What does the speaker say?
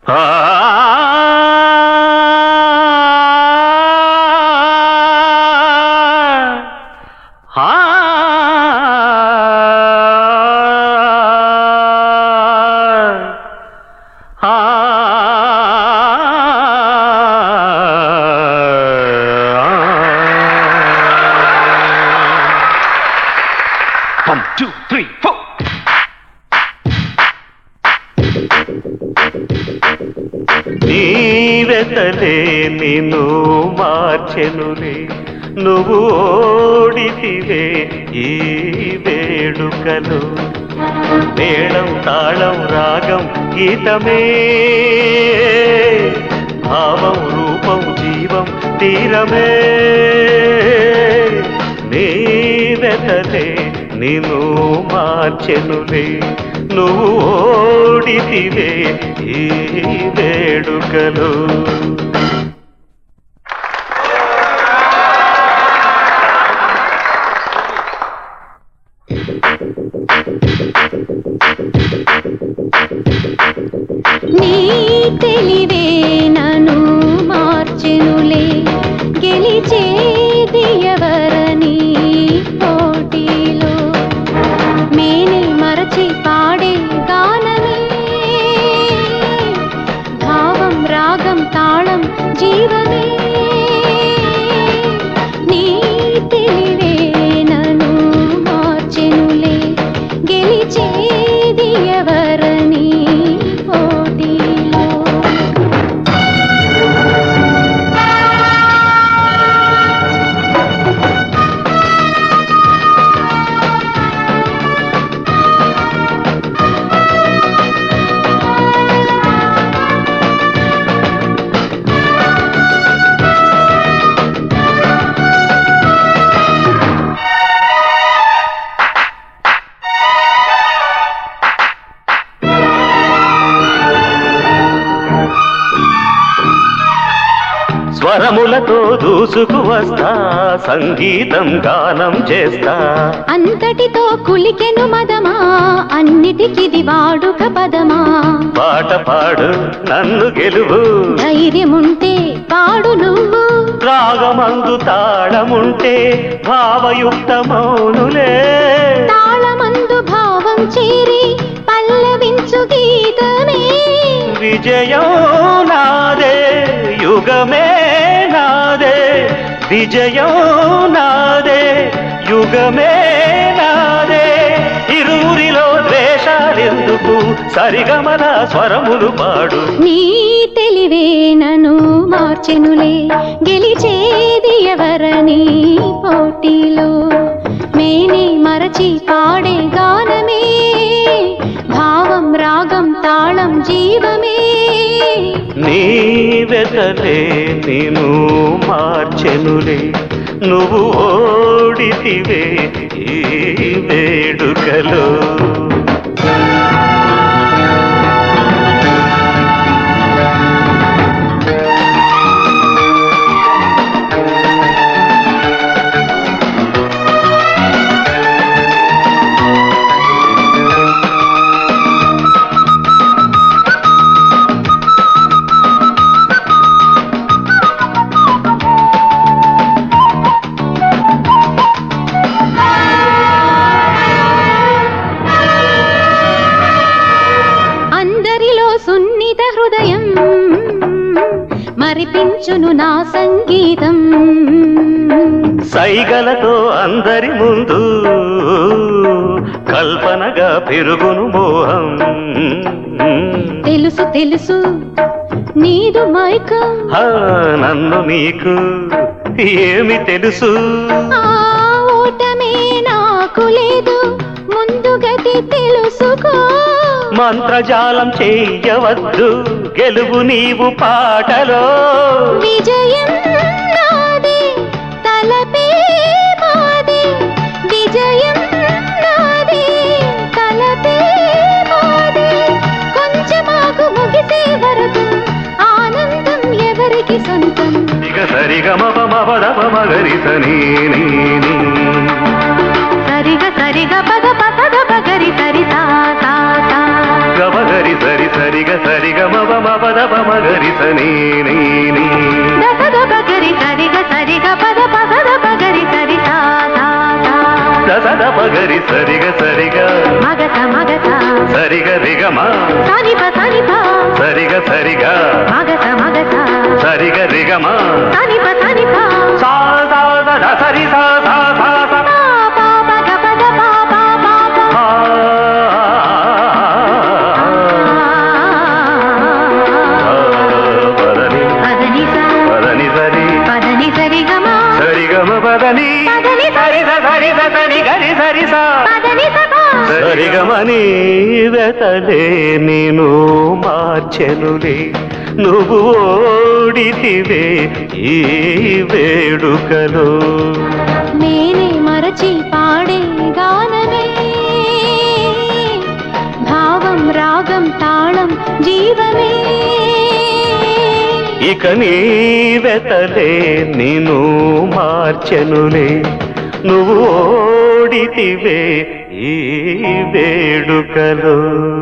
One, two, three, four. నీవెతలే నిన్ను మార్చెనులే నువ్వు ఓడితివే ఈ వేడుకలు మేళం తాళం రాగం గీతమే భావం రూపం జీవం తీరమే నీవెతలే నిన్ను మార్చెనులే నువ్వు ఓడితివే ఈ వేడుకలు నీ తెలివే నన్ను మార్చెనులే గెలిచేది ఎవరని పోటీలో మేనే మరచి పాడే గానమే భావం రాగం తాళం జీవమే నీ తెలివే నన్ను మార్చెనులే గెలిచేది ఎవరని పోటీలో స్వరములతో దూసుకు వస్తా సంగీతం గానం చేస్తా అంతటితో కులికెను మదమా అన్నిటికిది వాడుక పదమా పాట పాడు నన్ను గెలువు ధైర్యముంటే పాడు నువ్వు రాగమందు తాళముంటే భావయుక్తమౌనులే తాళమందు భావం చేరి పల్లవించు గీతమే విజయం నాదే యుగమే నాదే విజయం నాదే యుగమే నాదే ఇరువురిలో ద్వేషాలెందుకు సరిగమల స్వరములు పాడు నీ తెలివే నన్ను మార్చెనులే గెలిచేది ఎవరని పోటీలో మేనే మరచి పాడే గానమే భావం రాగం తాళం జీవమే నీ వెతలే నేను మార్చెనులే నువ్వు ఓడితివే ఈ వేడుకలో అందరిలో సున్నిత హృదయం మరిపించును నా సంగీతం సైగలతో అందరి ముందు కల్పనగా పెరుగును మోహం తెలుసు తెలుసు నీదు మైకం హా, నన్ను నీకు ఏమి తెలుసు ఆ ఓటమే నాకు లేదు ముందు గతి తెలుసుకో మంత్రజాలం చెయ్యవద్దు గెలువు నీవు పాటలో విజయం నాదే తలపే మాదే విజయం నాదే తలపే మాదే కొంచెమాకు ముగిసే వరకు ఆనందం ఎవరికి సొంతం ఇక సరిగమ మపద మగరి సని సరిగ సరిగ పద పద పగరి సరి తా తా తా గమగరి సరి సరిగ సరిగమ మపద మగరి సని నీ నీ దసద పగరి సరిగ సరిగ పద పసద పగరి సరి సా సా సా దసద పగరి సరిగ సరిగ మగస మగస సరిగ రిగమ సనిప సనిప సరిగ సరిగ మగస మగస సరిగ రిగమ సనిప సనిప సా సా ద ద సరి సా సా సా సా పా పా పగ పద పా పా పా పా ఆ, ఆ, పదని పదని సా పదని సరి పదని సరిగమ సరిగమ పదని పదని సరి స సరి స సరి గరి సరి సా పదని సపా సరిగమని వెతలే నేను మార్చెనులే నువ్వు ఓడితివే ఈ వేడుకలో నేనే మరచి పాడే గానమే భావం రాగం తాళం జీవమే ఇక నీ వెతలే నేను మార్చెనులే నువ్వు ఓడితివే ఈ వేడుకలో